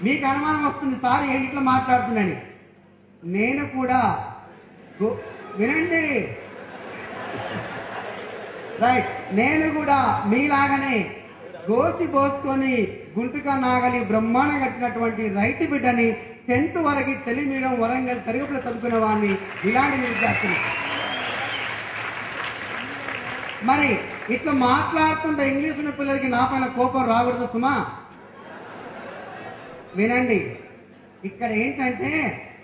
మీకు అనుమానం వస్తుంది సార్ ఏంటి ఇట్లా మాట్లాడుతున్నాని నేను కూడా గు- వినండి రైట్ నేను కూడా మీలాగనే గోసి పోసుకొని గుంటుగా నాగలి బ్రహ్మాండం కట్టినటువంటి రైతు బిడ్డని టెన్త్ వరకు తెలుగు మీడియం వరంగల్ తరుగుపులో చదువుకున్న వాడిని ఇలాంటి విద్యార్థులు మరి ఇట్లా మాట్లాడుతుంటే ఇంగ్లీష్ ఉన్న పిల్లలకి నా పైన కోపం రాకూడదు సుమా వినండి ఇక్కడ ఏంటంటే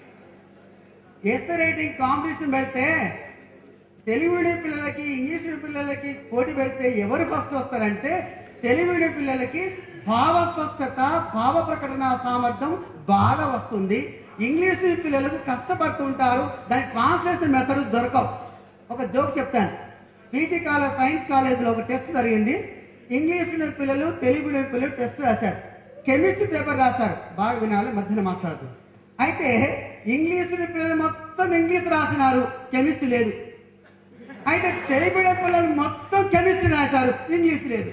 ఎస్ రైటింగ్ కాంపిటీషన్ పెడితే తెలుగు మీడియం పిల్లలకి ఇంగ్లీష్ మీడియం పిల్లలకి పోటీ పెడితే ఎవరు ఫస్ట్ వస్తారంటే తెలుగు మీడియం పిల్లలకి భావ స్పష్టత భావ ప్రకటన సామర్థ్యం బాగా వస్తుంది ఇంగ్లీష్ మీడియం పిల్లలకు కష్టపడుతుంటారు దాని ట్రాన్స్లేషన్ మెథడ్ దొరకవు ఒక జోక్ చెప్తాను పీజీ కాలేజ్ సైన్స్ కాలేజీలో ఒక టెస్ట్ జరిగింది ఇంగ్లీష్ మీడియం పిల్లలు తెలుగు మీడియం పిల్లలు టెస్ట్ రాశారు కెమిస్ట్రీ పేపర్ రాశారు బాగా వినాలి మధ్యన మాట్లాడుతూ అయితే ఇంగ్లీష్ మీడియం పిల్లలు మొత్తం ఇంగ్లీష్ రాసినారు కెమిస్ట్రీ లేదు అయితే తెలుగు మీడియం పిల్లలు మొత్తం కెమిస్ట్రీ రాశారు ఇంగ్లీష్ లేదు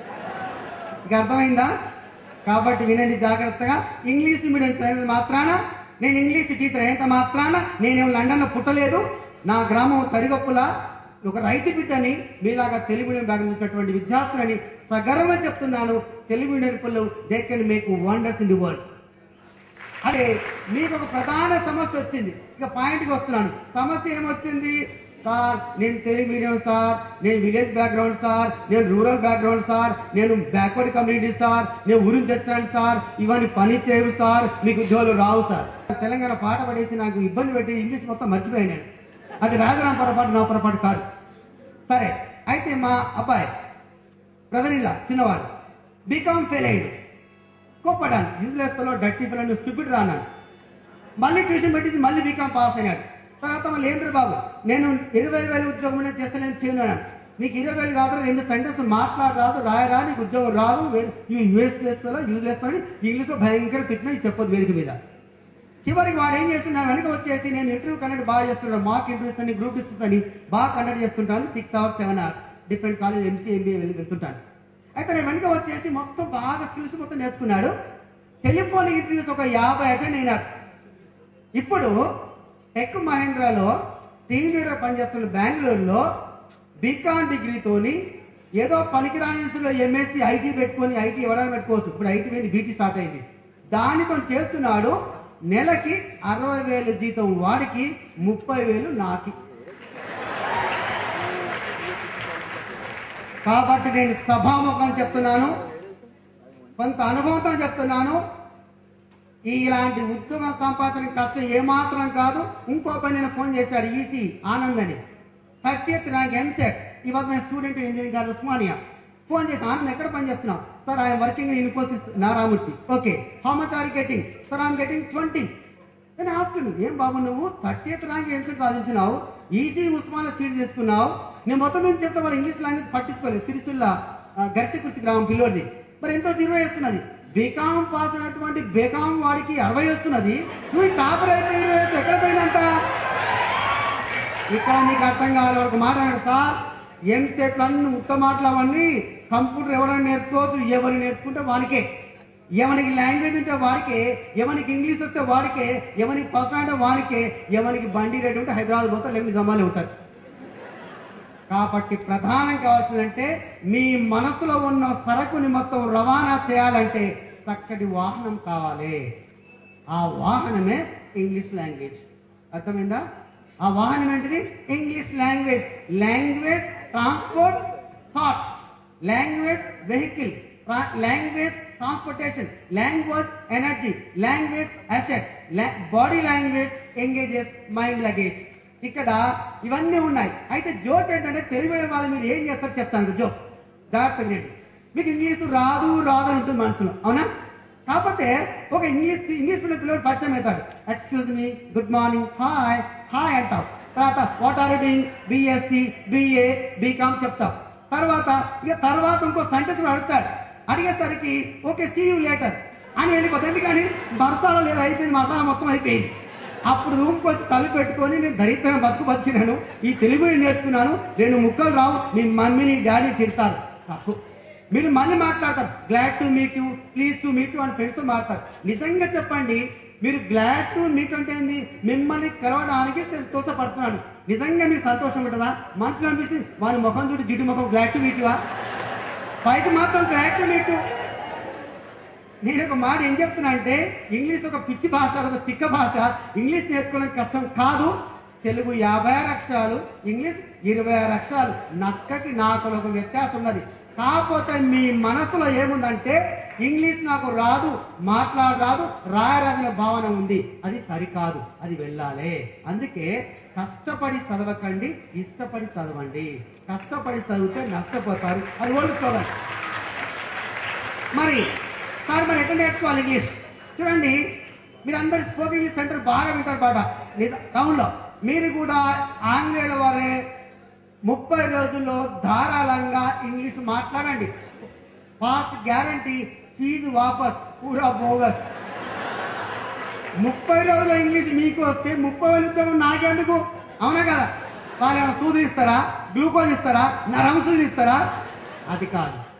ఇక అర్థమైందా కాబట్టి వినండి జాగ్రత్తగా ఇంగ్లీష్ మీడియం చదివిన మాత్రాన నేను ఇంగ్లీష్ టీచర్ అయినంత మాత్రాన నేనేం లండన్లో పుట్టలేదు నా గ్రామం తరిగొప్పుల ఒక రైతు బిడ్డని మీలాగా తెలుగు మీడియం బ్యాగ్ చూసినటువంటి విద్యార్థులని సగర్వంగా చెప్తున్నాను తెలుగు మీడియం పిల్లలు they can make wonders in the world అదే మీకు ఒక ప్రధాన సమస్య వచ్చింది ఇక పాయింట్కి వస్తున్నాను సమస్య ఏమొచ్చింది సార్ నేను తెలుగు మీడియం సార్ నేను విలేజ్ బ్యాక్గ్రౌండ్ సార్ నేను రూరల్ బ్యాక్గ్రౌండ్ సార్ నేను బ్యాక్వర్డ్ కమ్యూనిటీ సార్ నేను ఊరిని తెచ్చాను సార్ ఇవన్నీ పని చేయవు సార్ మీకు ఉద్యోగాలు రావు సార్ తెలంగాణ పాట పడేసి నాకు ఇబ్బంది పెట్టి ఇంగ్లీష్ మొత్తం మర్చిపోయాను నేను అది రాజరాం పొరపాటు నా పొరపాటు కాదు సరే అయితే మా అబ్బాయి బ్రదర్ ఇలా చిన్నవాడు బీకామ్ ఫెయిల్ అయ్యాడు కోప్పడాను యూజ్లెస్ పిల్లలు డట్టి పిల్లలు స్టూపిడ్ రాన్నాడు మళ్ళీ ట్యూషన్ పెట్టించి మళ్ళీ బీకామ్ పాస్ అయ్యాడు తర్వాత మళ్ళీ ఏంద్ర బాబు నేను ఇరవై వేలు ఉద్యోగం అనేది చేస్తలేను చేయను అన్నాడు నీకు ఇరవై వేలు కాదు రెండు సెంటెన్స్ మాట్లాడరాదు రాయరా నీకు ఉద్యోగం రాదు యూఎస్ వేసుకోవాలో యూజ్ వేసుకొని ఇంగ్లీష్లో భయంకర తిట్టిన చెప్పొద్దు వేదిక మీద చివరికి వాడు ఏం చేస్తున్నా వెనక వచ్చేసి నేను ఇంటర్వ్యూ కండక్ట్ బాగా చేస్తున్నాను మాక్ ఇంటర్వ్యూస్ అని గ్రూప్ డిస్కస్ అని బాగా కండక్ట్ చేస్తుంటాను six hours seven hours different college MC MBA వెళ్ళి వెళ్తుంటాను అయితే నేను వెనక వచ్చేసి మొత్తం బాగా స్కిల్స్ మొత్తం నేర్చుకున్నాడు టెలిఫోన్ ఇంటర్వ్యూస్ ఒక యాభై అటెండ్ అయినాడు ఇప్పుడు టెక్ మహేంద్రలో టీమ్ లీడర్ పనిచేస్తున్న బెంగళూరులో బీకాన్ డిగ్రీతోని ఏదో పనికిరాని యూనివర్సిటీలో ఎంఎస్సి ఐటీ పెట్టుకొని ఐటీ ఇవ్వడానికి పెట్టుకోవచ్చు ఇప్పుడు ఐటీ మీద బీటీ స్టార్ట్ అయింది దానితో చేస్తున్నాడు నెలకి అరవై వేలు జీతం వాడికి ముప్పై వేలు నాకి కాబట్టి నేను సభాముఖం చెప్తున్నాను కొంత అనుభవంతో చెప్తున్నాను ఈ ఇలాంటి ఉద్యోగం సంపాదన కష్టం ఏమాత్రం కాదు ఇంకో పని నేను ఫోన్ చేశాడు ఈసీ ఆనంద్ అని థర్టీఎత్ ర్యాంక్ ఎంసెట్ ఈ వాజ్ మై స్టూడెంట్ ఇంజనీరింగ్ కాదు ఉస్మానియా ఫోన్ చేసి ఆనంద్ ఎక్కడ పని చేస్తున్నావు sir I'm working in Infosys Narayana Murthy okay how much are getting sir I'm getting twenty నేను ఆస్కును ఏం బాబు నువ్వు థర్టీఎత్ ర్యాంక్ ఎంసెట్ సాధించినావు ఈసీ ఉస్మానియా సీట్ చేసుకున్నావు నేను మొత్తం నుంచి చెప్తే వాళ్ళు ఇంగ్లీష్ లాంగ్వేజ్ పట్టించుకోలేదు సిరిసిల్ల గర్సికుర్తి గ్రామం పిల్లోడిది మరి ఎంతో ఇరవై వస్తున్నది బీకామ్ పాస్ అయినటువంటి బీకామ్ వాడికి అరవై వస్తున్నది నువ్వు టాపర్ అయిపోయి ఇరవై వస్తు ఎక్కడ పోయినంత ఇక్కడ నీకు అర్థం కావాలి ఒక మాట అన్నాడు సార్ ఏం సెట్లు అన్ని ఉత్తమ మాటలు అవన్నీ కంప్యూటర్ ఎవరైనా నేర్చుకోవచ్చు ఎవరు నేర్చుకుంటే వానికే ఎవరికి లాంగ్వేజ్ ఉంటే వాడికే ఎవరికి ఇంగ్లీష్ వస్తే వాడికే ఎవరికి పర్సన్ అంటే వాడికే ఎవరికి బండి రేటు ఉంటే హైదరాబాద్ పోతే లేకపోతే నిజామాలే ఉంటారు కాబట్టి ప్రధానం కావాల్సిందంటే మీ మనసులో ఉన్న సరకుని మొత్తం రవాణా చేయాలంటే చక్కటి వాహనం కావాలి ఆ వాహనమే ఇంగ్లీష్ లాంగ్వేజ్ అర్థమైందా ఆ వాహనం ఏంటిది English language language transport thoughts language vehicle language transportation language energy language asset body language engages mind luggage ఇక్కడ ఇవన్నీ ఉన్నాయి అయితే జోక్ ఏంటంటే తెలివైన వాళ్ళు మీరు ఏం చేస్తారు చెప్తాను జోక్ జాగ్రత్తగా వినండి. మీకు ఇంగ్లీష్ రాదు రాదు అని ఉంటుంది మనసులో అవునా కాకపోతే ఒక ఇంగ్లీష్ ఇంగ్లీష్ మీడియం పిల్లడు పరిచయం అవుతాడు excuse me good morning hi hi అంటావు తర్వాత what are doing BSc BA BCom చెప్తావు తర్వాత ఇక తర్వాత ఇంకో సెంటెన్స్ అడుగుతాడు అడిగేసరికి ఓకే సీ యూ లేటర్ అని వెళ్ళిపోతుంది కానీ మసాలా లేదు అయిపోయింది మసాలా మొత్తం అయిపోయింది అప్పుడు రూమ్కి వచ్చి తల్లి పెట్టుకొని నేను దరిద్రం బతుకు బతికినాను ఈ తెలుగు నేర్చుకున్నాను రెండు ముక్కలు రావు మీ మమ్మీని డాడీ తిడతారు తప్పు మీరు మళ్ళీ మాట్లాడతారు glad to meet you please to meet you అని ఫ్రెండ్స్తో మాట్లాడతారు నిజంగా చెప్పండి మీరు గ్లాడ్ టు మీట్ అంటే ఏంది మిమ్మల్ని కలవడానికి తోసపడుతున్నాడు నిజంగా మీకు సంతోషం ఉంటుందా మనసులో అనిపిస్తుంది వాని ముఖం చూడు జిడ్డు ముఖం గ్లాడ్ టు మీట్ యువా బయట మాత్రం గ్లాడ్ టు మీట్ నేను ఒక మాట ఏం చెప్తున్నా అంటే ఇంగ్లీష్ ఒక పిచ్చి భాష ఒక తిక్క భాష ఇంగ్లీష్ నేర్చుకోవడం కష్టం కాదు తెలుగు యాభై ఆరు అక్షరాలు ఇంగ్లీష్ ఇరవై ఆరు అక్షరాలు నక్కకి నాకు ఒక వ్యత్యాసం ఉన్నది కాకపోతే మీ మనసులో ఏముందంటే ఇంగ్లీష్ నాకు రాదు మాట్లాడరాదు రాయరాదనే భావన ఉంది అది సరికాదు అది వెళ్ళాలి అందుకే కష్టపడి చదవకండి ఇష్టపడి చదవండి కష్టపడి చదివితే నష్టపోతారు అది ఓడుకోవాలి మరి సార్ మరి ఎట్లా నేర్చుకోవాలి ఇంగ్లీష్ చూడండి మీరు అందరు స్పోకెన్ ఇంగ్లీష్ సెంటర్ బాగా వింటారు పాట నిజ టౌన్లో మీరు కూడా ఆంగ్లేయుల వరే ముప్పై రోజుల్లో ధారాళంగా ఇంగ్లీష్ మాట్లాడండి పాస్ గ్యారంటీ ఫీజు వాపస్ పూరా బోగస్ ముప్పై రోజుల ఇంగ్లీష్ మీకు వస్తే ముప్పై వేలు ఉద్యోగం నాకెందుకు అవునా కదా వాళ్ళు ఏమైనా సూదులు ఇస్తారా గ్లూకోజ్ ఇస్తారా నరంసులు ఇస్తారా అది కాదు